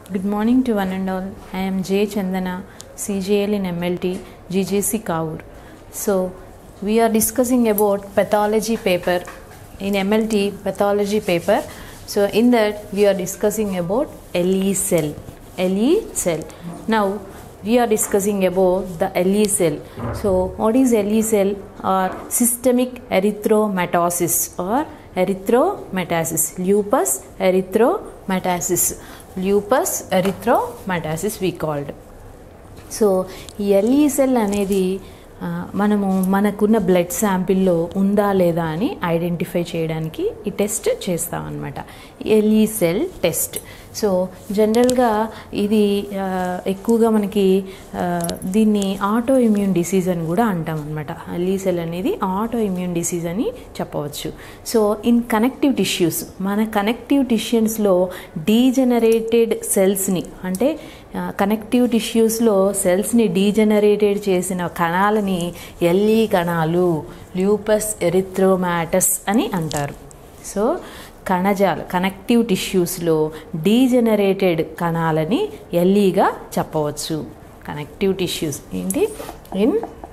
Good morning to one and all. I am J. Chandana, CJL in MLT, GJC Kaur. So, we are discussing about pathology paper in MLT pathology paper. So, in that we are discussing about LE cell. LE cell. Now, we are discussing about the LE cell. So, what is LE cell or systemic erythromatosis or erythrometasis? Lupus erythrometasis. Lupus erythrometasis we called. So ఈ LE cell అనేది ఆ, మనము మనకున్న blood శాంపిల్లో ఉందా లేదా అని identify చేయడానికి ఈ టెస్ట్ చేస్తాం అనమాట ఎల్ఈ సెల్ టెస్ట్ సో జనరల్గా ఇది ఆ, ఎక్కువగా మనకి ఆ, దీన్ని ఆటో ఇమ్యూన్ డిసీజ్ అని కూడా అంటాం అనమాట ఎల్ఈ సెల్ అనేది ఆటో ఇమ్యూన్ డిసీజ్ అని చెప్పవచ్చు సో ఇన్ కనెక్టివ్ టిష్యూస్ మన కనెక్టివ్ టిష్యూస్లో డీజనరేటెడ్ సెల్స్ని అంటే కనెక్టివ్ టిష్యూస్లో సెల్స్ని డీజనరేటెడ్ చేసిన కణాలని ఎల్ఈ కణాలు ల్యూపస్ ఎరిథ్రోమాటస్ అని అంటారు సో కణజాల కనెక్టివ్ టిష్యూస్లో డీజనరేటెడ్ కణాలని ఎల్ఈగా చెప్పవచ్చు కనెక్టివ్ టిష్యూస్ ఏంటి in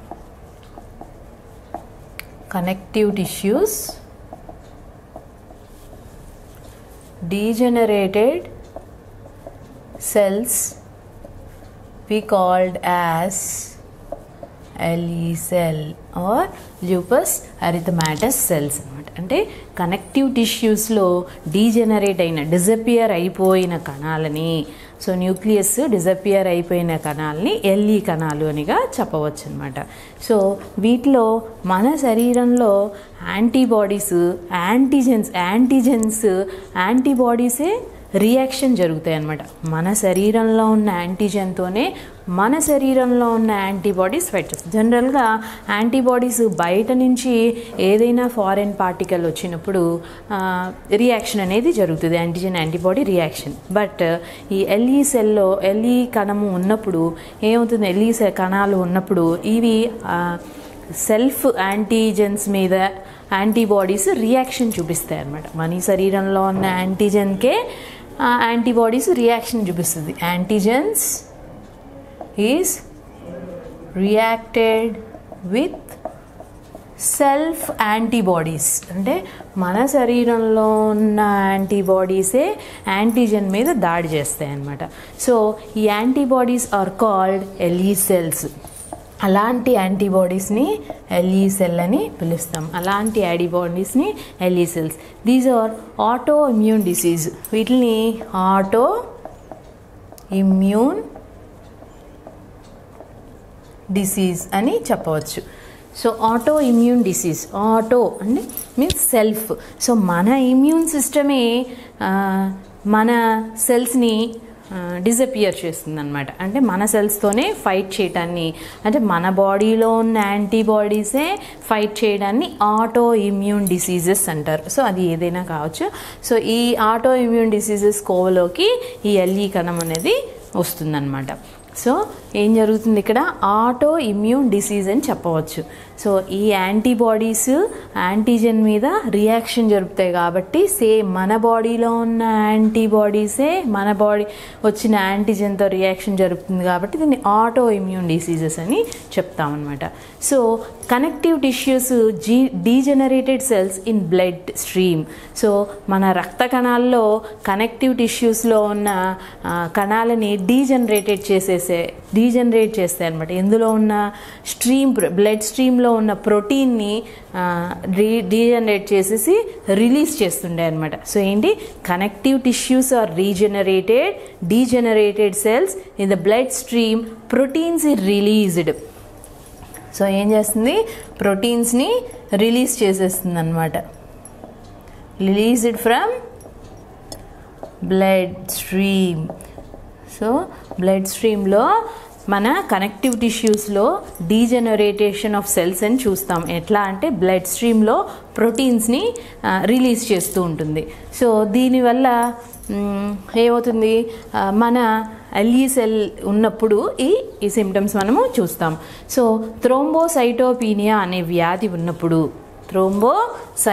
connective tissues degenerated cells we called as LE cell or lupus erythematous cells అనమాట అంటే కనెక్టివ్ టిష్యూస్లో డీజనరేట్ అయిన డిజపియర్ అయిపోయిన కణాలని సో న్యూక్లియస్ డిజపియర్ అయిపోయిన కణాలని ఎల్ఈ కణాలు అనిగా చెప్పవచ్చు అనమాట సో వీటిలో మన శరీరంలో యాంటీబాడీస్ యాంటీజెన్స్ యాంటీజెన్స్ యాంటీబాడీసే రియాక్షన్ జరుగుతాయి అన్నమాట మన శరీరంలో ఉన్న యాంటీజెన్తోనే మన శరీరంలో ఉన్న యాంటీబాడీస్ ఫైట్ చేస్తాయి జనరల్గా యాంటీబాడీస్ బయట నుంచి ఏదైనా ఫారెన్ పార్టికల్ వచ్చినప్పుడు రియాక్షన్ అనేది జరుగుతుంది యాంటీజెన్ యాంటీబాడీ రియాక్షన్ బట్ ఈ ఎల్ఈ సెల్లో ఎల్ఈ కణము ఉన్నప్పుడు ఏమవుతుంది ఎల్ఈ సెల్ కణాలు ఉన్నప్పుడు ఇవి సెల్ఫ్ యాంటీజెన్స్ మీద యాంటీబాడీస్ రియాక్షన్ చూపిస్తాయి అన్నమాట మన శరీరంలో ఉన్న యాంటీజెన్కే యాంటీబాడీస్ రియాక్షన్ చూపిస్తుంది antigens is reacted with self antibodies అంటే మన శరీరంలో ఉన్న యాంటీబాడీసే యాంటీజెన్ మీద దాడి చేస్తాయి అన్నమాట సో ఈ antibodies are called LE cells అలాంటి యాంటీబాడీస్ని ఎల్ఈ సెల్ అని పిలుస్తాం అలాంటి యాంటీబాడీస్ని LE cells these are autoimmune disease వీటిని ఆటో ఇమ్యూన్ డిసీజ్ అని చెప్పవచ్చు so autoimmune disease auto అంటే మీన్స్ సెల్ఫ్ సో మన ఇమ్యూన్ సిస్టమే ఆ, మన సెల్స్ని డిజపియర్ చేస్తుంది అనమాట అంటే మన సెల్స్తోనే ఫైట్ చేయడాన్ని అంటే మన బాడీలో ఉన్న యాంటీబాడీసే ఫైట్ చేయడాన్ని ఆటో ఇమ్యూన్ డిసీజెస్ అంటారు సో అది ఏదైనా కావచ్చు సో ఈ ఆటో ఇమ్యూన్ డిసీజెస్ కోవలోకి ఈ ఎల్ఈ కణం అనేది వస్తుందన్నమాట సో ఏం జరుగుతుంది ఇక్కడ ఆటో ఇమ్యూన్ డిసీజ్ అని చెప్పవచ్చు సో ఈ యాంటీబాడీస్ యాంటీజెన్ మీద రియాక్షన్ జరుపుతాయి కాబట్టి సేమ్ మన బాడీలో ఉన్న యాంటీబాడీసే మన బాడీ వచ్చిన యాంటీజెన్తో రియాక్షన్ జరుపుతుంది కాబట్టి దీన్ని ఆటో ఇమ్యూన్ డిసీజెస్ అని చెప్తామన్నమాట సో కనెక్టివ్ టిష్యూస్ జీ degenerated cells in bloodstream so మన రక్త కణాల్లో కనెక్టివ్ టిష్యూస్లో ఉన్న ఆ, కణాలని డీజనరేటెడ్ చేసేసే డీజనరేట్ చేస్తాయి అనమాట ఎందులో ఉన్న స్ట్రీమ్ బ్లడ్ స్ట్రీమ్లో ఉన్న ప్రోటీన్ని డీ డీజనరేట్ చేసేసి రిలీజ్ చేస్తుండే అనమాట సో ఏంటి connective tissues are regenerated degenerated cells in the bloodstream proteins is released so ఏం చేస్తుంది ప్రోటీన్స్ని రిలీజ్ చేసేస్తుంది అనమాట released from bloodstream so blood స్ట్రీమ్లో మన కనెక్టివ్ టిష్యూస్లో డీజనరేటేషన్ ఆఫ్ సెల్స్ అని చూస్తాం ఎట్లా అంటే బ్లడ్ స్ట్రీమ్లో ప్రోటీన్స్ని రిలీజ్ చేస్తూ ఉంటుంది సో దీనివల్ల మ్, ఏమవుతుంది ఆ, మన ఎల్ఈ సెల్ ఉన్నప్పుడు ఈ ఈ సిమ్టమ్స్ మనము చూస్తాం సో థ్రోంబోసైటోపీనియా అనే వ్యాధి ఉన్నప్పుడు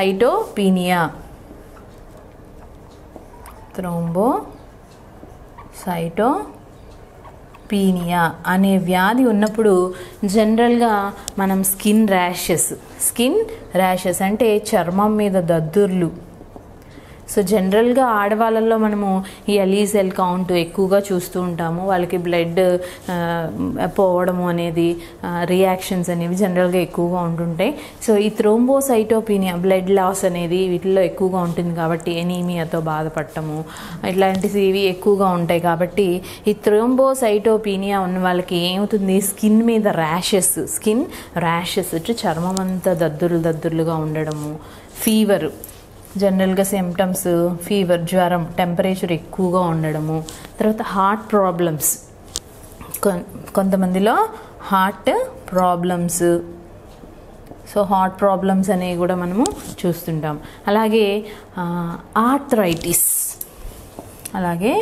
థ్రోంబోసైటోపీనియా థ్రోంబో సైటో పీనియా అనే వ్యాధి ఉన్నప్పుడు జనరల్గా మనం స్కిన్ ర్యాషెస్ స్కిన్ ర్యాషెస్ అంటే చర్మం మీద దద్దుర్లు సో జనరల్గా ఆడవాళ్ళల్లో మనము ఈ ఎలీ సెల్ కౌంట్ ఎక్కువగా చూస్తూ ఉంటాము వాళ్ళకి బ్లడ్ పోవడము అనేది రియాక్షన్స్ అనేవి జనరల్గా ఎక్కువగా ఉంటుంటాయి సో ఈ థ్రోంబోసైటోపీనియా బ్లడ్ లాస్ అనేది వీటిల్లో ఎక్కువగా ఉంటుంది కాబట్టి ఎనీమియాతో బాధపడటము ఇట్లాంటివి ఇవి ఎక్కువగా ఉంటాయి కాబట్టి ఈ థ్రోంబోసైటోపీనియా ఉన్న వాళ్ళకి ఏమవుతుంది స్కిన్ మీద ర్యాషెస్ స్కిన్ ర్యాషెస్ వచ్చి చర్మం అంతా దద్దుర్లు దద్దుర్లుగా ఉండడము ఫీవర్ జనరల్గా సిమ్టమ్స్ ఫీవర్ జ్వరం టెంపరేచర్ ఎక్కువగా ఉండడము తర్వాత హార్ట్ ప్రాబ్లమ్స్ కొంతమందిలో heart problems so heart problems అనేవి కూడా మనము చూస్తుంటాం అలాగే ఆర్థరైటిస్ అలాగే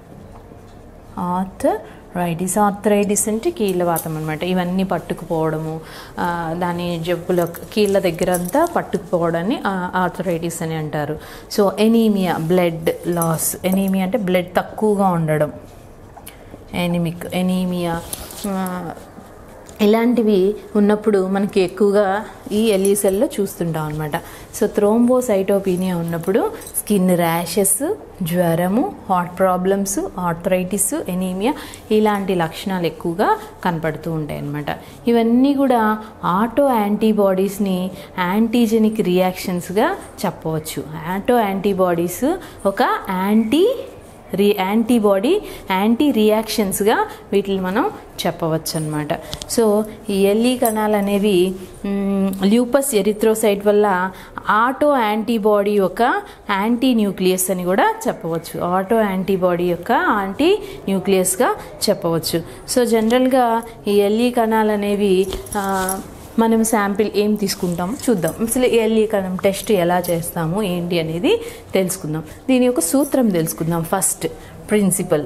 ఆర్థ రైటిస్ ఆర్థరైటిస్ అంటే కీళ్ళవాతం అనమాట ఇవన్నీ పట్టుకుపోవడము ఆ, దాని జబ్బుల కీళ్ళ దగ్గర అంతా పట్టుకుపోవడాన్ని ఆర్థరైటిస్ అని అంటారు so anaemia blood loss anaemia అంటే బ్లడ్ తక్కువగా ఉండడం ఎనిమిక్ ఎనీమియా ఆ, ఇలాంటివి ఉన్నప్పుడు మనకి ఎక్కువగా ఈ ఎల్ఈ సెల్లో చూస్తుంటాం అనమాట సో థ్రోంబోసైటోపీనియా ఉన్నప్పుడు స్కిన్ ర్యాషెస్ జ్వరము హార్ట్ ప్రాబ్లమ్స్ ఆర్థరైటిస్ ఎనీమియా ఇలాంటి లక్షణాలు ఎక్కువగా కనపడుతూ ఉంటాయి అన్నమాట ఇవన్నీ కూడా ఆటో యాంటీబాడీస్ని యాంటీజెనిక్ రియాక్షన్స్గా చెప్పవచ్చు ఆటో యాంటీబాడీస్ ఒక యాంటీ రి యాంటీబాడీ యాంటీ రియాక్షన్స్గా వీటిని మనం చెప్పవచ్చు అనమాట సో ఈ ఎల్ఈ కణాలు అనేవి ల్యూపస్ ఎరిథ్రోసైట్ వల్ల ఆటో యాంటీబాడీ యొక్క యాంటీ న్యూక్లియస్ అని కూడా చెప్పవచ్చు ఆటో యాంటీబాడీ యొక్క యాంటీ న్యూక్లియస్గా చెప్పవచ్చు సో జనరల్గా ఈ ఎల్ఈ కణాలు అనేవి ఆ, మనం శాంపిల్ ఏం తీసుకుంటామో చూద్దాం అసలు ఎల్ఈ కణం టెస్ట్ ఎలా చేస్తాము ఏంటి అనేది తెలుసుకుందాం దీని యొక్క సూత్రం తెలుసుకుందాం ఫస్ట్ ప్రిన్సిపల్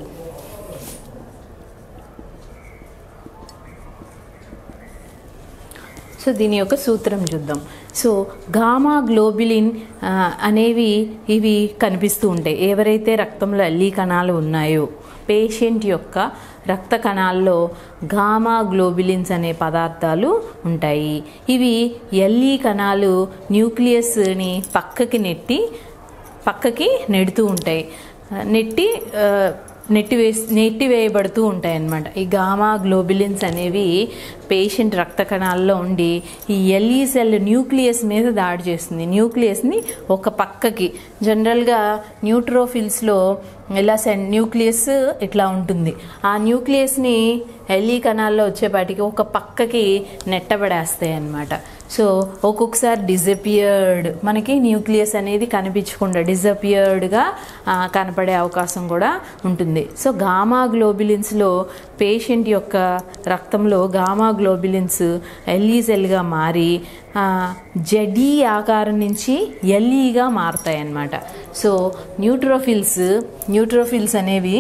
సో దీని యొక్క సూత్రం చూద్దాం సో గామా గ్లోబిలిన్ ఆ, అనేవి ఇవి కనిపిస్తూ ఉంటాయి ఎవరైతే రక్తంలో ఎల్లి కణాలు ఉన్నాయో పేషెంట్ యొక్క రక్త కణాల్లో గామా గ్లోబిలిన్స్ అనే పదార్థాలు ఉంటాయి ఇవి ఎల్ఈ కణాలు న్యూక్లియస్ని పక్కకి నెట్టి పక్కకి నెడుతూ ఉంటాయి ఆ, నెట్టి ఆ, నెట్టి వేసి నెట్టి వేయబడుతూ ఉంటాయి అన్నమాట ఈ గామా గ్లోబిలిన్స్ అనేవి పేషెంట్ రక్త కణాల్లో ఉండి ఈ ఎల్ఈ సెల్ న్యూక్లియస్ మీద దాడి చేస్తుంది న్యూక్లియస్ని ఒక పక్కకి జనరల్గా న్యూట్రోఫిల్స్లో ఇలా సెన్ న్యూక్లియస్ ఇట్లా ఉంటుంది ఆ న్యూక్లియస్ని ఎల్ఈ కణాల్లో వచ్చేపాటికి ఒక పక్కకి నెట్టబడేస్తాయి అన్నమాట సో ఒక్కొక్కసారి డిజపియర్డ్ మనకి న్యూక్లియస్ అనేది కనిపించకుండా డిజపియర్డ్గా కనపడే అవకాశం కూడా ఉంటుంది సో గామా గ్లోబిలిన్స్లో పేషెంట్ యొక్క రక్తంలో గామా గ్లోబిలిన్స్ ఎల్ఈ సెల్గా మారి ఆ, జడీ ఆకారం నుంచి ఎల్ఈగా మారుతాయి అన్నమాట సో న్యూట్రోఫిల్స్ న్యూట్రోఫిల్స్ అనేవి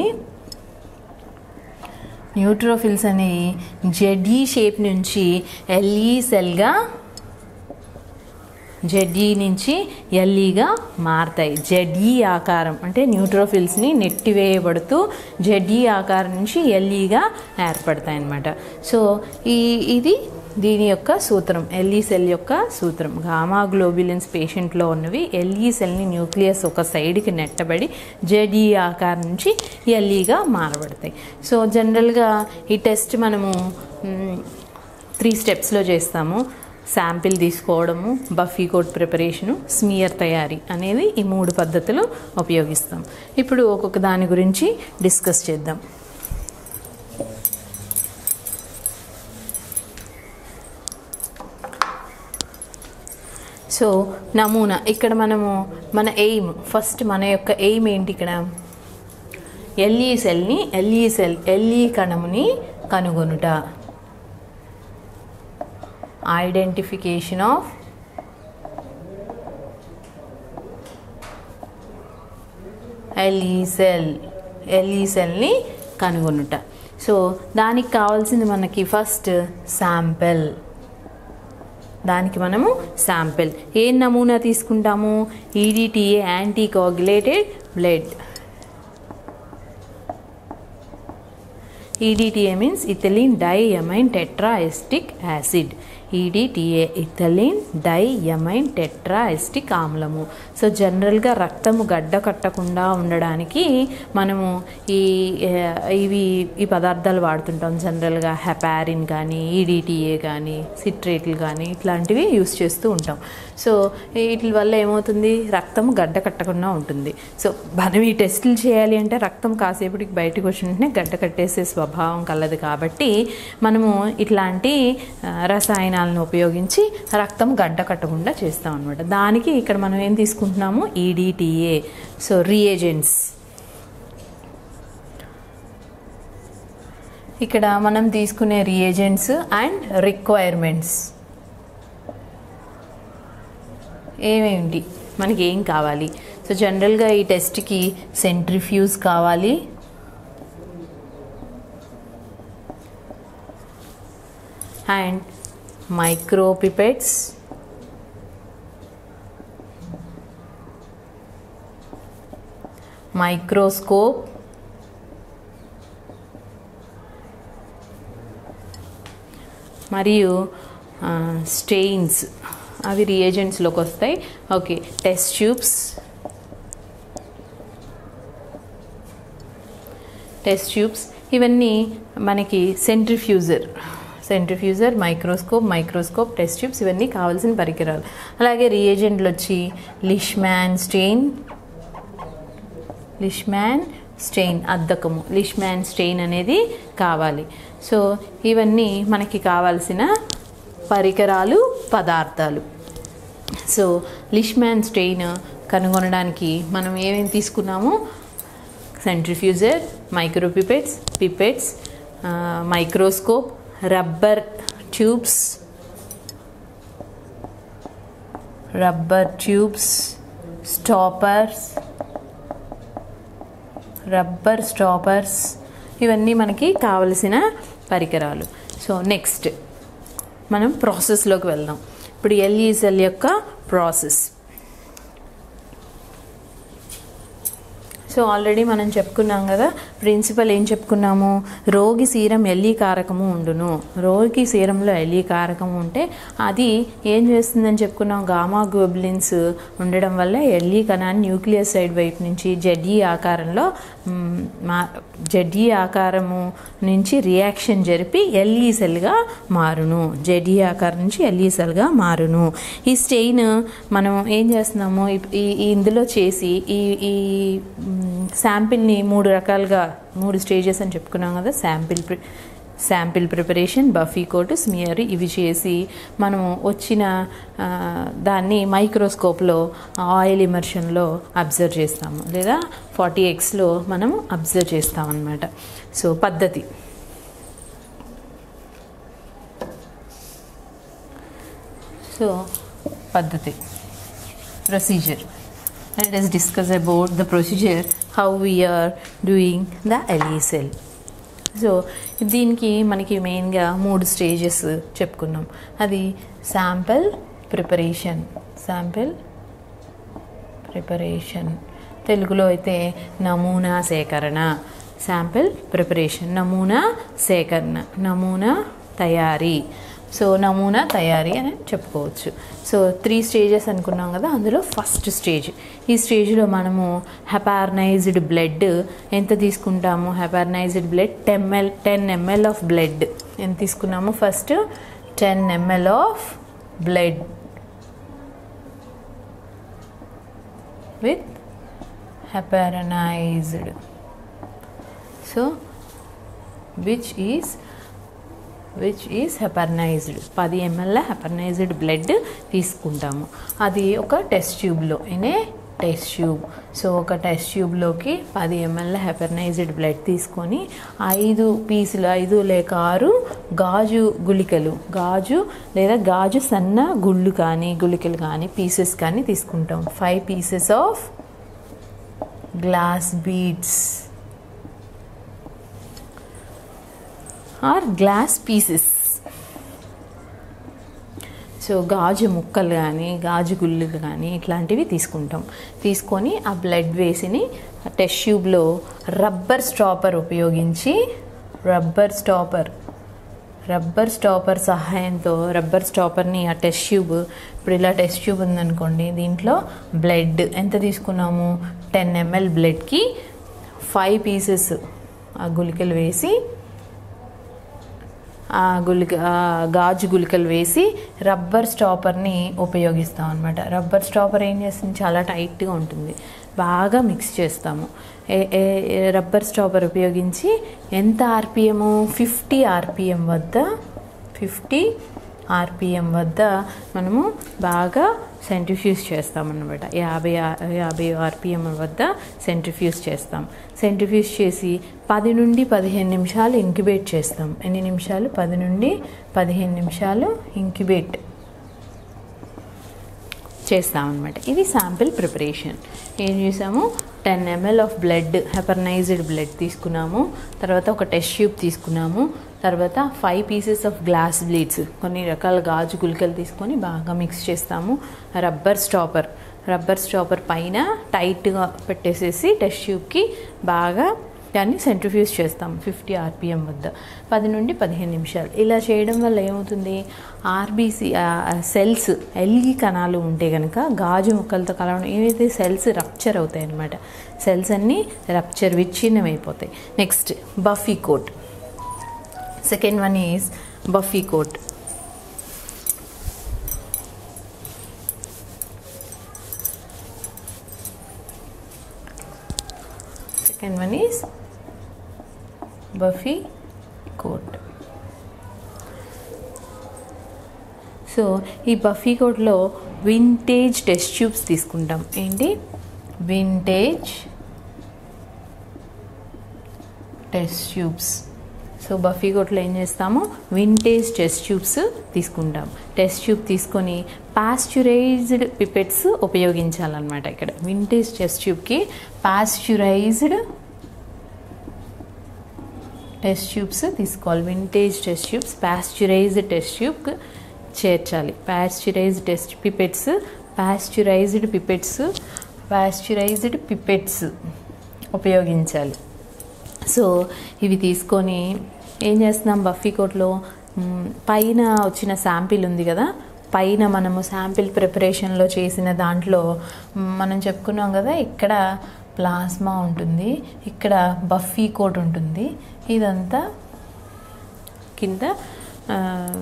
న్యూట్రోఫిల్స్ అనేవి జెడీ షేప్ నుంచి ఎల్ఈ సెల్గా జెడ్ఈ నుంచి ఎల్ఈగా మారతాయి జెడ్ఈ ఆకారం అంటే న్యూట్రోఫిల్స్ని నెట్టివేయబడుతూ జెడ్ఈ ఆకారం నుంచి ఎల్ఈగా ఏర్పడతాయి అన్నమాట సో ఈ ఇది దీని యొక్క సూత్రం ఎల్ఈ సెల్ యొక్క సూత్రం గామా గ్లోబిలిన్స్ పేషెంట్లో ఉన్నవి ఎల్ఈ సెల్ని న్యూక్లియస్ ఒక సైడ్కి నెట్టబడి జెడ్ఈ ఆకారం నుంచి ఎల్ఈగా మారబడతాయి సో జనరల్గా ఈ టెస్ట్ మనము మ్, త్రీ స్టెప్స్లో చేస్తాము శాంపిల్ తీసుకోవడము బఫీ కోట్ ప్రిపరేషను స్మియర్ తయారీ అనేది ఈ మూడు పద్ధతులు ఉపయోగిస్తాం ఇప్పుడు ఒక్కొక్క దాని గురించి డిస్కస్ చేద్దాం సో నమూనా ఇక్కడ మనము మన ఎయిమ్ ఫస్ట్ మన యొక్క ఎయిమ్ ఏంటి ఇక్కడ ఎల్ఈ సెల్ని ఎల్ఈ సెల్ ఎల్ఈ కణముని కనుగొనుట identification of LE cell LE సెల్ని కనుగొనుట సో దానికి కావాల్సింది మనకి ఫస్ట్ శాంపిల్ దానికి మనము శాంపిల్ ఏ నమూనా తీసుకుంటాము EDTA anticoagulated blood EDTA means ethylene diamine tetraacetic acid EDTA ethylene diamine tetraacetic ఆమ్లము సో జనరల్గా రక్తము గడ్డ కట్టకుండా ఉండడానికి మనము ఈ ఏ, ఇవి ఈ పదార్థాలు వాడుతుంటాం జనరల్గా హెపారిన్ కానీ ఈడిటిఏ కానీ సిట్రేట్లు కానీ ఇట్లాంటివి యూస్ చేస్తూ ఉంటాం సో వీటి వల్ల ఏమవుతుంది రక్తం గడ్డ కట్టకుండా ఉంటుంది సో మనం ఈ టెస్టులు చేయాలి అంటే రక్తం కాసేపటికి బయటకు వచ్చిన వెంటనే గడ్డ కట్టేసే స్వభావం కలదు కాబట్టి మనము ఇట్లాంటి ఆ, రసాయనాలను ఉపయోగించి రక్తం గడ్డ కట్టకుండా చేస్తాం అనమాట దానికి ఇక్కడ మనం ఏం తీసుకుంటున్నాము ఈడిటిఏ సో రియేజెంట్స్ ఇక్కడ మనం తీసుకునే రియేజెంట్స్ అండ్ రిక్వైర్మెంట్స్ ఏమేమిటి మనకి ఏం కావాలి సో జనరల్గా ఈ టెస్ట్కి సెంట్రిఫ్యూజ్ కావాలి అండ్ మైక్రోపిపెట్స్ మైక్రోస్కోప్ మరియు స్టెయిన్స్ అవి రియేజెంట్స్లోకి వస్తాయి okay test tubes test tubes ఇవన్నీ మనకి centrifuger centrifuger microscope microscope test tubes ఇవన్నీ కావాల్సిన పరికరాలు అలాగే రియేజెంట్లు వచ్చి లిష్మ్యాన్ స్టెయిన్ లిష్మ్యాన్ స్టెయిన్ అద్దకము లిష్మ్యాన్ స్టెయిన్ అనేది కావాలి సో ఇవన్నీ మనకి కావాల్సిన పరికరాలు పదార్థాలు సో లిష్మ్యాన్ స్టెయిన్ కనుగొనడానికి మనం ఏమేమి తీసుకున్నాము centrifuger micropipettes pipettes microscope rubber tubes rubber tubes stoppers rubber stoppers ఇవన్నీ మనకి కావలసిన పరికరాలు సో నెక్స్ట్ మనం ప్రాసెస్లోకి వెళ్దాం ఇప్పుడు ఎల్ఈ సెల్ యొక్క ప్రాసెస్ సో ఆల్రెడీ మనం చెప్పుకున్నాం కదా ప్రిన్సిపల్ ఏం చెప్పుకున్నాము రోగి సీరం ఎల్ఈ కారకము ఉండును రోగి సీరంలో ఎల్ఈ కారకము ఉంటే అది ఏం చేస్తుందని చెప్పుకున్నాం గామా గ్లోబులిన్స్ ఉండడం వల్ల ఎల్ఈ కణాన్ని న్యూక్లియస్ సైడ్ వైపు నుంచి జడ్ఈ ఆకారంలో మ్, మా జడ్ఈ ఆకారము నుంచి రియాక్షన్ జరిపి ఎల్ఈ సెల్గా మారును జడ్ఈ ఆకారం నుంచి ఎల్ఈ సెల్గా మారును ఈ స్టెయిన్ మనం ఏం చేస్తున్నాము ఈ- ఈ ఈ ఇందులో చేసి ఈ ఈ మ్, శాంపిల్ని మూడు రకాలుగా మూడు స్టేజెస్ అని చెప్పుకున్నాం కదా sample pre sample preparation buffy coat smear ఇవి చేసి మనము వచ్చిన ఆ, దాన్ని మైక్రోస్కోప్లో ఆయిల్ ఇమర్షన్లో అబ్జర్వ్ చేస్తాము లేదా ఫార్టీ ఎక్స్లో మనము అబ్జర్వ్ చేస్తాం అన్నమాట సో పద్ధతి సో పద్ధతి procedure. Let us discuss about the procedure how we are doing the LESL. So దీనికి మనకి మెయిన్గా మూడు స్టేజెస్ చెప్పుకున్నాం అది శాంపిల్ ప్రిపరేషన్ శాంపిల్ ప్రిపరేషన్ తెలుగులో అయితే నమూనా సేకరణ శాంపిల్ ప్రిపరేషన్ నమూనా సేకరణ నమూనా తయారీ సో నమూనా తయారీ అని చెప్పుకోవచ్చు సో త్రీ స్టేజెస్ అనుకున్నాం కదా అందులో ఫస్ట్ స్టేజ్ ఈ స్టేజ్లో మనము హెపార్నైజ్డ్ బ్లడ్ ఎంత తీసుకుంటాము heparinized blood ten ml ten ml of blood ఎంత తీసుకున్నాము first ten ml of blood with heparinized so which is which is heparinized పది ఎంఎల్ హెపర్నైజ్డ్ బ్లడ్ తీసుకుంటాము అది ఒక టెస్ట్ ట్యూబ్లో ఇనే టెస్ట్ ట్యూబ్ సో ఒక టెస్ట్ ట్యూబ్లోకి పది ఎంఎల్ హెపర్నైజ్డ్ బ్లడ్ తీసుకొని ఐదు పీసులు ఐదు లేక ఆరు గాజు గుళికలు గాజు లేదా గాజు సన్న గుళ్ళు కానీ గుళికలు కానీ పీసెస్ కానీ తీసుకుంటాం five pieces of glass beads or glass pieces so గాజు ముక్కలు కానీ గాజు గుళ్ళు కానీ ఇట్లాంటివి తీసుకుంటాం తీసుకొని ఆ బ్లడ్ వేసిని టెస్ట్ ట్యూబ్లో రబ్బర్ స్టాపర్ ఉపయోగించి రబ్బర్ స్టాపర్ రబ్బర్ స్టాపర్ సహాయంతో రబ్బర్ స్టాపర్ని ఆ టెస్ట్ ట్యూబ్ ఇప్పుడు ఇలా టెస్ట్ ట్యూబ్ ఉందనుకోండి దీంట్లో బ్లడ్ ఎంత తీసుకున్నాము టెన్ ఎంఎల్ బ్లడ్కి ఫైవ్ పీసెస్ ఆ గుళికలు వేసి ఆ గుళిక ఆ గాజు గుళికలు వేసి రబ్బర్ స్టాపర్ని ఉపయోగిస్తాం అనమాట రబ్బర్ స్టాపర్ ఏం చేస్తుంది చాలా టైట్గా ఉంటుంది బాగా మిక్స్ చేస్తాము ఏ ఏ రబ్బర్ స్టాపర్ ఉపయోగించి ఎంత ఆర్పిఎం ఫిఫ్టీ ఆర్పిఎం వద్ద ఫిఫ్టీ ఆర్పిఎం వద్ద మనము బాగా సెంట్రిఫ్యూజ్ చేస్తామన్నమాట యాభై ఆ- యాభై ఆర్పిఎం వద్ద సెంట్రిఫ్యూజ్ చేస్తాం సెంట్రిఫ్యూజ్ చేసి పది నుండి పదిహేను నిమిషాలు ఇంక్యుబేట్ చేస్తాం ఎన్ని నిమిషాలు పది నుండి పదిహేను నిమిషాలు ఇంక్యుబేట్ చేస్తాం అనమాట ఇది శాంపిల్ ప్రిపరేషన్ ఏం చేసాము ten ml of blood heparinized blood తీసుకున్నాము తర్వాత ఒక టెస్ట్ ట్యూబ్ తీసుకున్నాము తర్వాత five pieces of glass beads కొన్ని రకాల గాజు గుళికలు తీసుకొని బాగా మిక్స్ చేస్తాము రబ్బర్ స్టాపర్ రబ్బర్ స్టాపర్ పైన టైట్గా పెట్టేసేసి టెస్ట్ ట్యూబ్కి బాగా దాన్ని సెంట్రిఫ్యూజ్ చేస్తాం ఫిఫ్టీ ఆర్పిఎం వద్ద పది నుండి పదిహేను నిమిషాలు ఇలా చేయడం వల్ల ఏమవుతుంది ఆర్బీసీ సెల్స్ ఎల్గి కణాలు ఉంటే కనుక గాజు ముక్కలతో కలవడం ఏవైతే సెల్స్ రప్చర్ అవుతాయి అన్నమాట సెల్స్ అన్నీ రప్చర్ విచ్ఛిన్నం అయిపోతాయి next buffy coat second one is buffy coat second one is buffy coat so ఈ బఫీ కోట్లో వింటేజ్ టెస్ట్ ట్యూబ్స్ తీసుకుంటాం ఏంటి vintage test tubes so buffy కోట్లో ఏం చేస్తాము వింటేజ్ టెస్ట్ ట్యూబ్స్ తీసుకుంటాం టెస్ట్ ట్యూబ్ తీసుకొని పాస్చురైజ్డ్ పిపెట్స్ ఉపయోగించాలన్నమాట ఇక్కడ వింటేజ్ టెస్ట్ ట్యూబ్కి పాస్చురైజ్డ్ టెస్ట్ ట్యూబ్స్ తీసుకోవాలి vintage test tubes pasteurized test tube చేర్చాలి pasteurized test pipettes pasteurized pipettes pasteurized pipettes ఉపయోగించాలి సో ఇవి తీసుకొని ఏం చేస్తున్నాం బఫీ కోట్లో మ్, పైన వచ్చిన శాంపిల్ ఉంది కదా పైన మనము శాంపిల్ ప్రిపరేషన్లో చేసిన దాంట్లో మ్, మనం చెప్పుకున్నాం కదా ఇక్కడ ప్లాస్మా ఉంటుంది ఇక్కడ బఫీ కోట్ ఉంటుంది ఇదంతా కింద ఆ,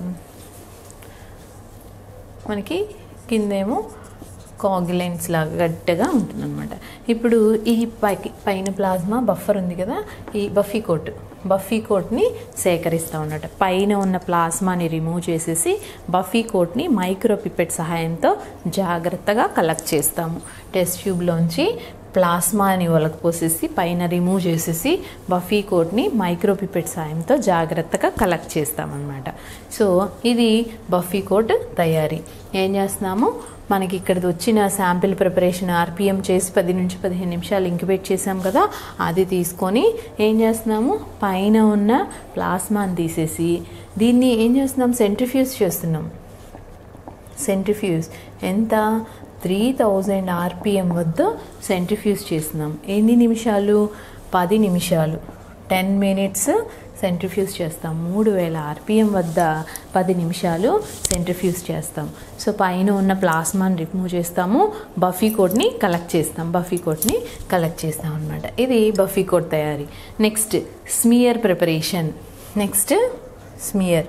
మనకి కిందేమో కాగులెంట్స్ లాగా గట్టిగా ఉంటుందన్నమాట ఇప్పుడు ఈ పైకి పైన ప్లాస్మా బఫర్ ఉంది కదా ఈ బఫీ కోట్ బఫీ కోట్ని సేకరిస్తూ ఉన్నట్టు పైన ఉన్న ప్లాస్మాని రిమూవ్ చేసేసి బఫీ కోట్ని మైక్రోపిపెట్ సహాయంతో జాగ్రత్తగా కలెక్ట్ చేస్తాము టెస్ట్ ట్యూబ్లోంచి ప్లాస్మాని పోసేసి పైన రిమూవ్ చేసేసి బఫీ కోట్ని మైక్రోపిపెట్ సాయంతో జాగ్రత్తగా కలెక్ట్ చేస్తామన్నమాట సో ఇది బఫీ కోట్ తయారీ ఏం చేస్తున్నాము మనకి ఇక్కడ వచ్చిన శాంపిల్ ప్రిపరేషన్ ఆర్పిఎం చేసి పది నుంచి పదిహేను నిమిషాలు ఇంక్యుబేట్ చేసాం కదా అది తీసుకొని ఏం చేస్తున్నాము పైన ఉన్న ప్లాస్మాని తీసేసి దీన్ని ఏం చేస్తున్నాం సెంట్రిఫ్యూజ్ చేస్తున్నాం సెంట్రిఫ్యూజ్ ఎంత త్రీ థౌజండ్ ఆర్పిఎం వద్ద సెంట్రిఫ్యూజ్ చేస్తున్నాం ఎన్ని నిమిషాలు పది నిమిషాలు టెన్ మినిట్స్ సెంట్రిఫ్యూజ్ చేస్తాం మూడు వేల ఆర్పిఎం వద్ద పది నిమిషాలు సెంట్రిఫ్యూజ్ చేస్తాం సో పైన ఉన్న ప్లాస్మాని రిమూవ్ చేస్తాము బఫీ కోడ్ని కలెక్ట్ చేస్తాం బఫీ కోడ్ని కలెక్ట్ చేస్తాం అనమాట ఇది బఫీ కోడ్ తయారీ next smear preparation next smear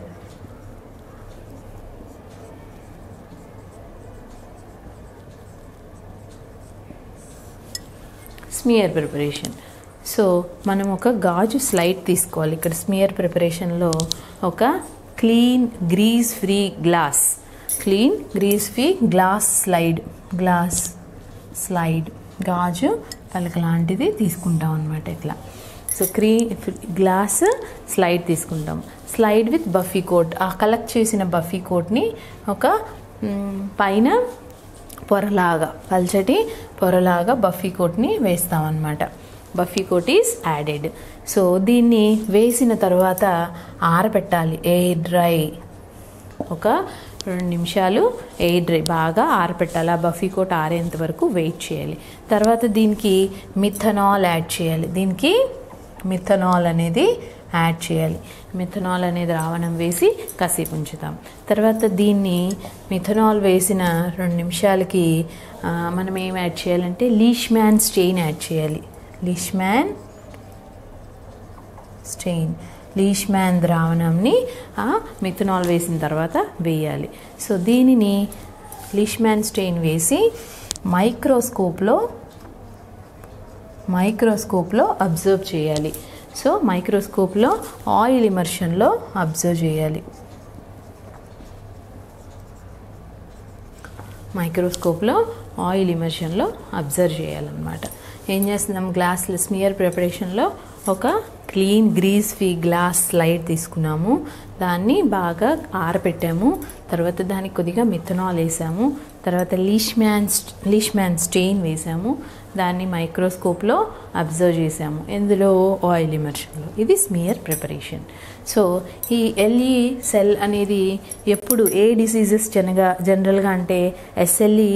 smear preparation so మనం ఒక గాజు స్లైడ్ తీసుకోవాలి ఇక్కడ స్మియర్ ప్రిపరేషన్లో ఒక clean grease free glass clean grease free glass slide glass slide గాజు పలక లాంటిది తీసుకుంటాం అనమాట ఇట్లా సో క్రీ గ్లాస్ స్లైడ్ తీసుకుంటాం స్లైడ్ విత్ బఫీ కోట్ ఆ కలెక్ట్ చేసిన బఫీ కోట్ని ఒక మ్, పైన పొరలాగా పల్చటి పొరలాగా బఫీ కోట్ని వేస్తామన్నమాట buffy coat is added so దీన్ని వేసిన తర్వాత ఆరబెట్టాలి ఎయిర్ డ్రై ఒక రెండు నిమిషాలు ఎయిర్ డ్రై బాగా ఆరపెట్టాలి ఆ బఫీ కోట్ ఆరేంత వరకు వెయిట్ చేయాలి తర్వాత దీనికి మిథనాల్ యాడ్ చేయాలి దీనికి మిథనాల్ అనేది యాడ్ చేయాలి మిథనాల్ అనే ద్రావణం వేసి కాసేపు ఉంచుతాం తర్వాత దీన్ని మిథనాల్ వేసిన రెండు నిమిషాలకి ఆ, మనం ఏం యాడ్ చేయాలంటే లీష్ మ్యాన్ స్టెయిన్ యాడ్ చేయాలి Leishman stain Leishman ద్రావణంని ఆ మిథనాల్ వేసిన తర్వాత వేయాలి సో దీనిని లీష్ మ్యాన్ స్టెయిన్ వేసి మైక్రోస్కోప్లో మైక్రోస్కోప్లో అబ్జర్వ్ చేయాలి సో మైక్రోస్కోప్లో ఆయిల్ ఇమర్షన్లో అబ్జర్వ్ చేయాలి మైక్రోస్కోప్లో ఆయిల్ ఇమర్షన్లో అబ్జర్వ్ చేయాలన్నమాట ఏం చేస్తున్నాం గ్లాస్ స్మియర్ ప్రిపరేషన్లో ఒక clean grease free glass slide తీసుకున్నాము దాన్ని బాగా ఆరబెట్టాము తర్వాత దానికి కొద్దిగా మిథనాల్ వేసాము తర్వాత Leishman Leishman stain వేసాము దాన్ని మైక్రోస్కోప్లో అబ్జర్వ్ చేసాము ఎందులో ఆయిల్ ఇమర్షన్లో ఇది స్మియర్ ప్రిపరేషన్ సో ఈ ఎల్ఈ సెల్ అనేది ఎప్పుడు ఏ డిసీజెస్ జనగా జనరల్గా అంటే ఎస్ఎల్ఈ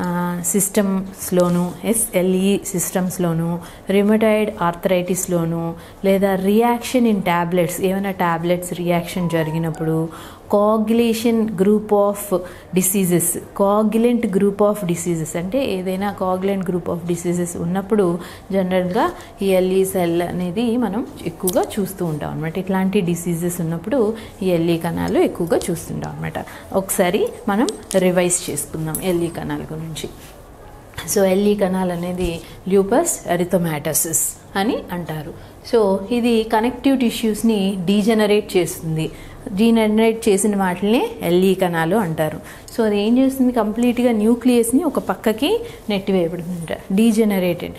సిస్టమ్స్లోను ఎస్ఎల్ఈ సిస్టమ్స్లోను రిమటైడ్ ఆర్థరైటిస్లోను లేదా రియాక్షన్ ఇన్ ట్యాబ్లెట్స్ ఏమైనా ట్యాబ్లెట్స్ రియాక్షన్ జరిగినప్పుడు coagulation group of diseases coagulant group of diseases అంటే ఏదైనా కోగ్యులెంట్ గ్రూప్ ఆఫ్ డిసీజెస్ ఉన్నప్పుడు జనరల్గా ఈ ఎల్ఈ సెల్ అనేది మనం ఎక్కువగా చూస్తూ ఉంటాం అనమాట ఇట్లాంటి డిసీజెస్ ఉన్నప్పుడు ఈ ఎల్ఈ కణాలు ఎక్కువగా చూస్తుంటాం అనమాట ఒకసారి మనం రివైజ్ చేసుకుందాం ఎల్ఈ కణాల గురించి సో ఎల్ఈ కణాల్ అనేది ల్యూపస్ ఎరిథోమాటసిస్ అని అంటారు సో ఇది కనెక్టివ్ టిష్యూస్ని డీజనరేట్ చేస్తుంది డీజనరేట్ చేసిన వాటిని ఎల్ఈ కణాలు అంటారు సో అది ఏం చేస్తుంది కంప్లీట్గా న్యూక్లియస్ని ఒక పక్కకి నెట్టివేయబడుతుంట డీజనరేటెడ్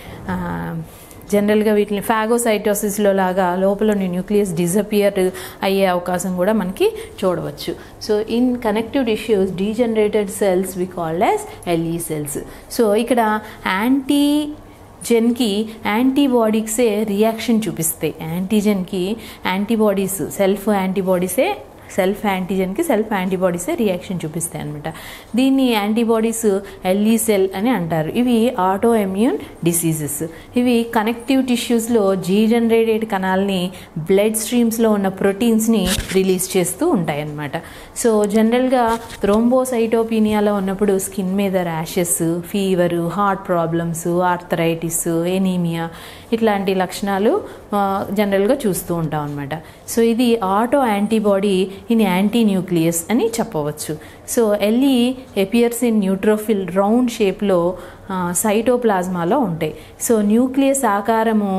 జనరల్గా వీటిని ఫాగోసైటోసిస్లో లాగా లోపల న్యూక్లియస్ డిజపియర్ అయ్యే అవకాశం కూడా మనకి చూడవచ్చు so in connective tissues degenerated cells we called as LE cells so ఇక్కడ యాంటీ జెన్కి యాంటీబాడీసే రియాక్షన్ చూపిస్తాయి యాంటీజెన్కి యాంటీబాడీస్ సెల్ఫ్ యాంటీబాడీసే సెల్ఫ్ యాంటీజెన్కి సెల్ఫ్ యాంటీబాడీసే రియాక్షన్ చూపిస్తాయి అనమాట దీన్ని యాంటీబాడీస్ ఎల్ఈ సెల్ అని అంటారు ఇవి ఆటో ఇమ్యూన్ డిసీజెస్ ఇవి కనెక్టివ్ టిష్యూస్లో జనరేటెడ్ కణాలని బ్లడ్ స్ట్రీమ్స్లో ఉన్న ప్రోటీన్స్ని రిలీజ్ చేస్తూ ఉంటాయి అన్నమాట సో జనరల్గా థ్రోంబోసైటోపీనియాలో ఉన్నప్పుడు స్కిన్ మీద rashes fever heart problems arthritis anaemia ఇట్లాంటి లక్షణాలు జనరల్గా చూస్తూ ఉంటాం అనమాట సో ఇది auto antibody in anti nucleus అని చెప్పవచ్చు so LE appears in neutrophil round షేప్లో సైటోప్లాజ్మాలో ఉంటాయి సో న్యూక్లియస్ ఆకారము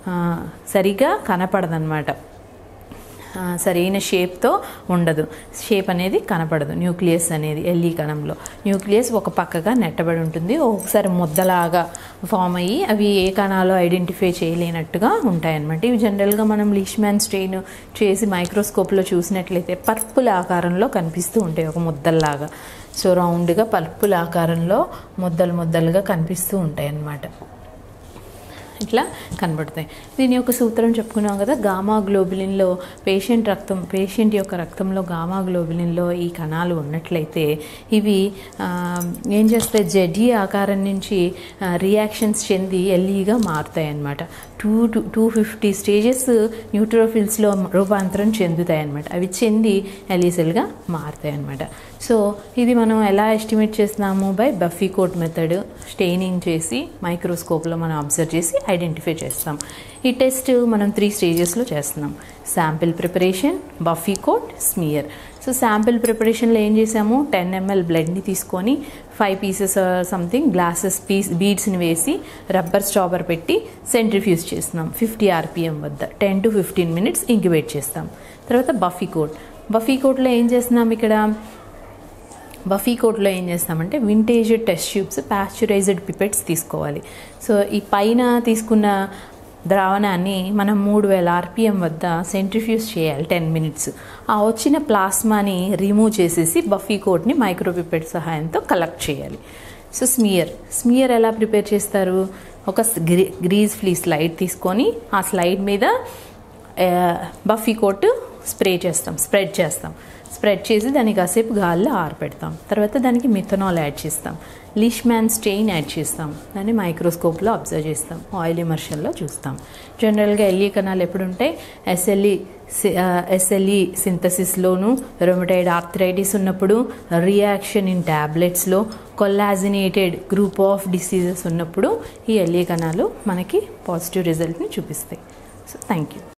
సరిగా కనపడదన్నమాట సరైన షేప్తో ఉండదు షేప్ అనేది కనపడదు న్యూక్లియస్ అనేది ఎల్ఈ కణంలో న్యూక్లియస్ ఒక పక్కగా నెట్టబడి ఉంటుంది ఒకసారి ముద్దలాగా ఫామ్ అయ్యి అవి ఏ కణాలో ఐడెంటిఫై చేయలేనట్టుగా ఉంటాయన్నమాట ఇవి జనరల్గా మనం లీష్మ్యాన్ స్ట్రెయిన్ చేసి మైక్రోస్కోప్లో చూసినట్లయితే పర్పుల్ ఆకారంలో కనిపిస్తూ ఉంటాయి ఒక ముద్దల్లాగా సో రౌండ్గా పర్పుల్ ఆకారంలో ముద్దలు ముద్దలుగా కనిపిస్తూ ఉంటాయి అన్నమాట ఇట్లా కనబడతాయి దీని యొక్క సూత్రం చెప్పుకున్నాం కదా గామా గ్లోబులిన్లో పేషెంట్ రక్తం పేషెంట్ యొక్క రక్తంలో గామా గ్లోబులిన్లో ఈ కణాలు ఉన్నట్లయితే ఇవి ఏం చేస్తాయి జడ్జీ ఆకారం నుంచి రియాక్షన్స్ చెంది ఎల్ఈగా మారుతాయి అన్నమాట two two two fifty stages న్యూట్రోఫిల్స్లో రూపాంతరం చెందుతాయి అన్నమాట అవి చెంది ఎలీసెల్గా మారుతాయి అన్నమాట సో ఇది మనం ఎలా ఎస్టిమేట్ చేస్తున్నాము by buffy coat method staining చేసి మైక్రోస్కోప్లో మనం అబ్జర్వ్ చేసి ఐడెంటిఫై చేస్తాం ఈ టెస్ట్ మనం త్రీ స్టేజెస్లో చేస్తున్నాం sample preparation buffy coat smear so sample ప్రిపరేషన్లో ఏం చేసాము టెన్ ఎంఎల్ బ్లడ్ని తీసుకొని five pieces something glasses piece బీడ్స్ని వేసి రబ్బర్ స్టాపర్ పెట్టి సెంట్రిఫ్యూజ్ చేస్తున్నాం ఫిఫ్టీ ఆర్పిఎం వద్ద ten to fifteen minutes incubate చేస్తాం తర్వాత బఫీ కోట్ బఫీ కోట్లో ఏం చేస్తున్నాం ఇక్కడ బఫీ కోట్లో ఏం చేస్తామంటే vintage test tubes pasteurised pipettes తీసుకోవాలి సో ఈ పైన తీసుకున్న ద్రావణాన్ని మనం మూడు వేల ఆర్పిఎం వద్ద సెంట్రిఫ్యూజ్ చేయాలి టెన్ మినిట్స్ ఆ వచ్చిన ప్లాస్మాని రిమూవ్ చేసేసి బఫీ కోట్ని మైక్రోపిపెట్ సహాయంతో కలెక్ట్ చేయాలి సో స్మియర్ స్మియర్ ఎలా ప్రిపేర్ చేస్తారు ఒక గ్రీ గ్రీజ్ ఫ్లీ స్లైడ్ తీసుకొని ఆ స్లైడ్ మీద బఫీ కోట్ స్ప్రే చేస్తాం స్ప్రెడ్ చేస్తాం స్ప్రెడ్ చేసి దాన్ని కాసేపు గాల్లో ఆరపెడతాం తర్వాత దానికి మిథనాల్ యాడ్ చేస్తాం లీష్మ్యాన్ స్టెయిన్ యాడ్ చేస్తాం దాన్ని మైక్రోస్కోప్లో అబ్జర్వ్ చేస్తాం ఆయిల్ ఇమర్షన్లో చూస్తాం జనరల్గా ఎల్ఈ కణాలు ఎప్పుడు ఉంటాయి ఎస్ఎల్ఈ ఎస్ఎల్ఈ సింథసిస్లోను రొమటైడ్ ఆర్థరైటిస్ ఉన్నప్పుడు రియాక్షన్ ఇన్ ట్యాబ్లెట్స్లో కొల్లాజినేటెడ్ గ్రూప్ ఆఫ్ డిసీజెస్ ఉన్నప్పుడు ఈ ఎల్ఈ కణాలు మనకి పాజిటివ్ రిజల్ట్ని చూపిస్తాయి సో థ్యాంక్ యూ